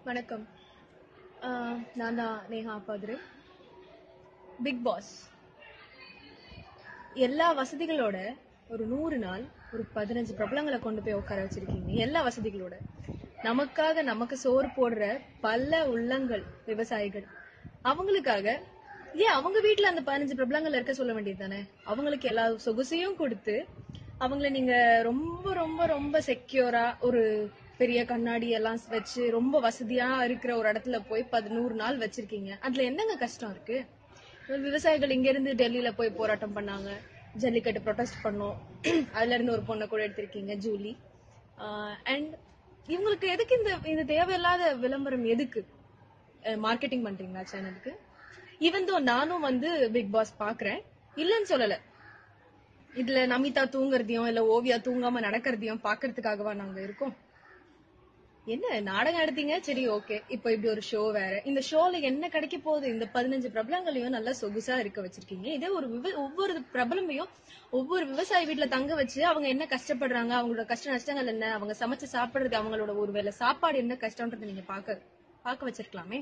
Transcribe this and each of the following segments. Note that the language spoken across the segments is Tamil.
வணக்கம் ஆஹ் நான் தான் நேஹா பாதுரு பிக் பாஸ் எல்லா வசதிகளோட ஒரு நூறு நாள் ஒரு பதினஞ்சு பிரபலங்களை கொண்டு போய் உட்கார வச்சிருக்கீங்க எல்லா வசதிகளோட நமக்காக நமக்கு சோறு போடுற பல உள்ளங்கள் விவசாயிகள் அவங்களுக்காக ஏன் அவங்க வீட்ல அந்த பதினஞ்சு பிரபலங்கள் இருக்க சொல்ல வேண்டியது தானே அவங்களுக்கு எல்லா சொகுசையும் கொடுத்து அவங்கள நீங்க ரொம்ப ரொம்ப ரொம்ப செக்யூரா ஒரு பெரிய கண்ணாடி எல்லாம் வச்சு ரொம்ப வசதியா இருக்கிற ஒரு இடத்துல போய் பதினோரு நாள் வச்சிருக்கீங்க அதுல என்னங்க கஷ்டம் இருக்கு விவசாயிகள் இங்க இருந்து டெல்லியில போய் போராட்டம் பண்ணாங்க ஜல்லிக்கட்டு ப்ரொடெஸ்ட் பண்ணோம் அதுல இருந்து ஒரு பொண்ணை கூட எடுத்திருக்கீங்க ஜூலி அண்ட் இவங்களுக்கு எதுக்கு இந்த இந்த தேவையில்லாத விளம்பரம் எதுக்கு மார்க்கெட்டிங் பண்றீங்களா சேனலுக்கு ஈவன் தோ நானும் வந்து பிக் பாஸ் பாக்குறேன் இல்லைன்னு சொல்லல இதுல நமிதா தூங்குறதையும் இல்ல ஓவியா தூங்காம நடக்கிறதையும் பாக்குறதுக்காகவா நாங்க இருக்கோம் என்ன நாடகம் எடுத்தீங்க சரி ஓகே இப்போ இப்படி ஒரு ஷோ வேற இந்த ஷோல என்ன கிடைக்க போகுது இந்த பதினஞ்சு பிரபலங்களையும் நல்லா சொகுசா இருக்க வச்சிருக்கீங்க இதே ஒரு விவ- ஒவ்வொரு பிரபலமையும் ஒவ்வொரு விவசாயி வீட்டுல தங்க வச்சு அவங்க என்ன கஷ்டப்படுறாங்க அவங்களோட கஷ்ட நஷ்டங்கள் என்ன அவங்க சமைச்சு சாப்பிடுறது அவங்களோட ஒரு வேளை சாப்பாடு என்ன கஷ்டம்ன்றதை நீங்க பாக்க பாக்க வச்சிருக்கலாமே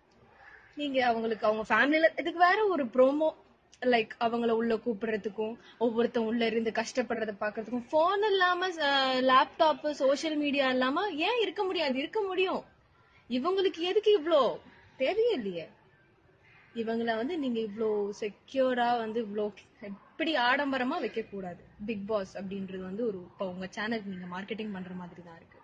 நீங்க அவங்களுக்கு அவங்க ஃபேமிலில இதுக்கு வேற ஒரு ப்ரோமோ லைக் அவங்கள உள்ள கூப்பிடுறதுக்கும் ஒவ்வொருத்தன் உள்ள இருந்து கஷ்டப்படுறத பாக்குறதுக்கும் போன் இல்லாம லேப்டாப் சோஷியல் மீடியா இல்லாம ஏன் இருக்க முடியாது இருக்க முடியும் இவங்களுக்கு எதுக்கு இவ்ளோ தேவையே இல்லையே இவங்கள வந்து நீங்க இவ்ளோ செக்யூரா வந்து இவ்ளோ எப்படி ஆடம்பரமா வைக்க கூடாது பிக் பாஸ் அப்படின்றது வந்து ஒரு இப்போ உங்க சேனல் நீங்க மார்க்கெட்டிங் பண்ற மாதிரி தான் இருக்கு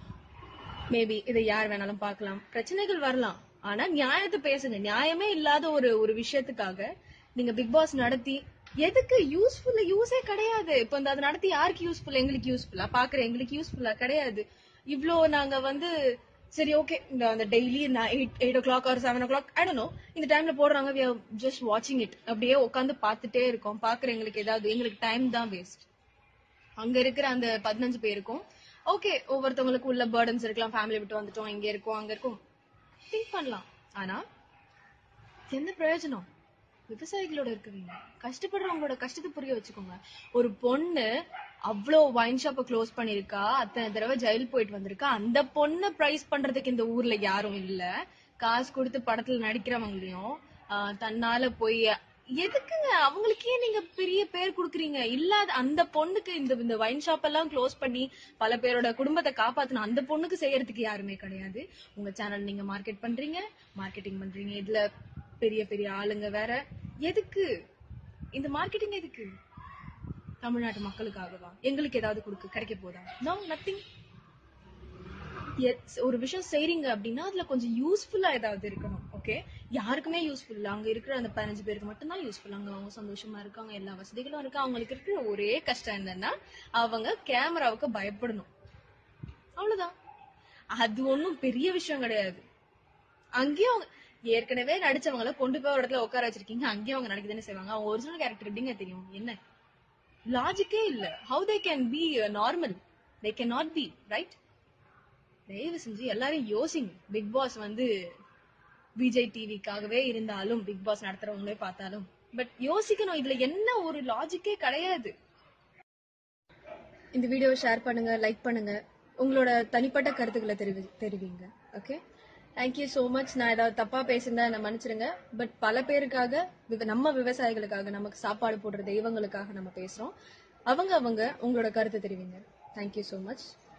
மேபி இதை யார் வேணாலும் பார்க்கலாம் பிரச்சனைகள் வரலாம் ஆனா நியாயத்தை பேசுங்க நியாயமே இல்லாத ஒரு ஒரு விஷயத்துக்காக நீங்க பிக் பாஸ் நடத்தி எதுக்கு யூஸ்ஃபுல் யூஸே கிடையாது இப்போ இந்த அதை நடத்தி யாருக்கு யூஸ்ஃபுல் எங்களுக்கு யூஸ்ஃபுல்லா பாக்குற எங்களுக்கு யூஸ்ஃபுல்லா கிடையாது இவ்ளோ நாங்க வந்து சரி ஓகே இந்த அந்த daily eight eight o'clock or seven o'clock I know இந்த டைம்ல போடுறாங்க ஜஸ்ட் வாட்சிங் இட் அப்படியே உட்காந்து பார்த்துட்டே இருக்கோம் பாக்குற எங்களுக்கு ஏதாவது எங்களுக்கு டைம் தான் வேஸ்ட் அங்க இருக்கிற அந்த பதினஞ்சு பேருக்கும் ஓகே ஒவ்வொருத்தவங்களுக்கு உள்ள பேர்டன்ஸ் இருக்கலாம் ஃபேமிலி விட்டு வந்துட்டோம் இங்க இருக்கோம் அங்க இருக்கோம் திங்க் பண்ணலாம் ஆனா என்ன பிரயோஜனம் விவசாயிகளோட இருக்குவீங்க கஷ்டப்படுறவங்களோட கஷ்டத்தை புரிய வச்சுக்கோங்க ஒரு பொண்ணு அவ்வளோ வைன் ஷாப்பை க்ளோஸ் பண்ணிருக்கா அத்தனை தடவை ஜெயில் போயிட்டு வந்திருக்கா அந்த பொண்ணை பிரைஸ் பண்றதுக்கு இந்த ஊர்ல யாரும் இல்ல காசு கொடுத்து படத்துல நடிக்கிறவங்களையும் ஆஹ், தன்னால போய் எதுக்குங்க அவங்களுக்கே நீங்க பெரிய பேர் குடுக்குறீங்க இல்லாத அந்த பொண்ணுக்கு இந்த இந்த வைன் ஷாப் எல்லாம் க்ளோஸ் பண்ணி பல பேரோட குடும்பத்தை காப்பாத்தணும் அந்த பொண்ணுக்கு செய்யறதுக்கு யாருமே கிடையாது உங்க சேனல் நீங்க மார்க்கெட் பண்றீங்க மார்க்கெட்டிங் பண்றீங்க இதுல பெரிய பெரிய ஆளுங்க வேற எதுக்கு இந்த மார்க்கெட்டிங் எதுக்கு தமிழ்நாட்டு மக்களுக்காகவா எங்களுக்கு ஏதாவது கொடுக்க கிடைக்க போதா நோ நத்திங் ஒரு விஷயம் செய்றீங்க அப்படின்னா அதுல கொஞ்சம் யூஸ்ஃபுல்லா ஏதாவது இருக்கணும் ஓகே யாருக்குமே யூஸ்ஃபுல் அங்க இருக்கிற அந்த பதினஞ்சு பேருக்கு மட்டும்தான் யூஸ்ஃபுல் அங்க அவங்க சந்தோஷமா இருக்காங்க எல்லா வசதிகளும் இருக்கு அவங்களுக்கு இருக்கிற ஒரே கஷ்டம் என்னன்னா அவங்க கேமராவுக்கு பயப்படணும் அவ்வளவுதான் அது ஒண்ணும் பெரிய விஷயம் கிடையாது அங்கேயும் அவங்க- ஏற்கனவே நடிச்சவங்கள கொண்டு போய் ஒரு இடத்துல உட்கார வச்சிருக்கீங்க அங்கேயும் அவங்க நடிக்கதானே செய்வாங்க அவங்க ஒரிஜினல் கேரக்டர் எப்படிங்க தெரியும் என்ன லாஜிக்கே இல்ல how they can be normal they can not be right தயவு செஞ்சு எல்லாரும் யோசிங்க பிக் பாஸ் வந்து விஜய் டிவிக்காகவே இருந்தாலும் பிக் பாஸ் நடத்துறவங்களே பார்த்தாலும் பட் யோசிக்கணும் இதுல என்ன ஒரு லாஜிக்கே கிடையாது இந்த வீடியோவை ஷேர் பண்ணுங்க லைக் பண்ணுங்க உங்களோட தனிப்பட்ட கருத்துக்களை தெரிவி தெரிவிங்க ஓகே தேங்க்யூ ஸோ மச் நான் ஏதாவது தப்பா பேசியிருந்தா என்ன மன்னிச்சிருங்க பட் பல பேருக்காக விவ- நம்ம விவசாயிகளுக்காக நமக்கு சாப்பாடு போடுற தெய்வங்களுக்காக நம்ம பேசுறோம் அவங்க அவங்க உங்களோட கருத்தை தெரிவிங்க தேங்க்யூ ஸோ மச்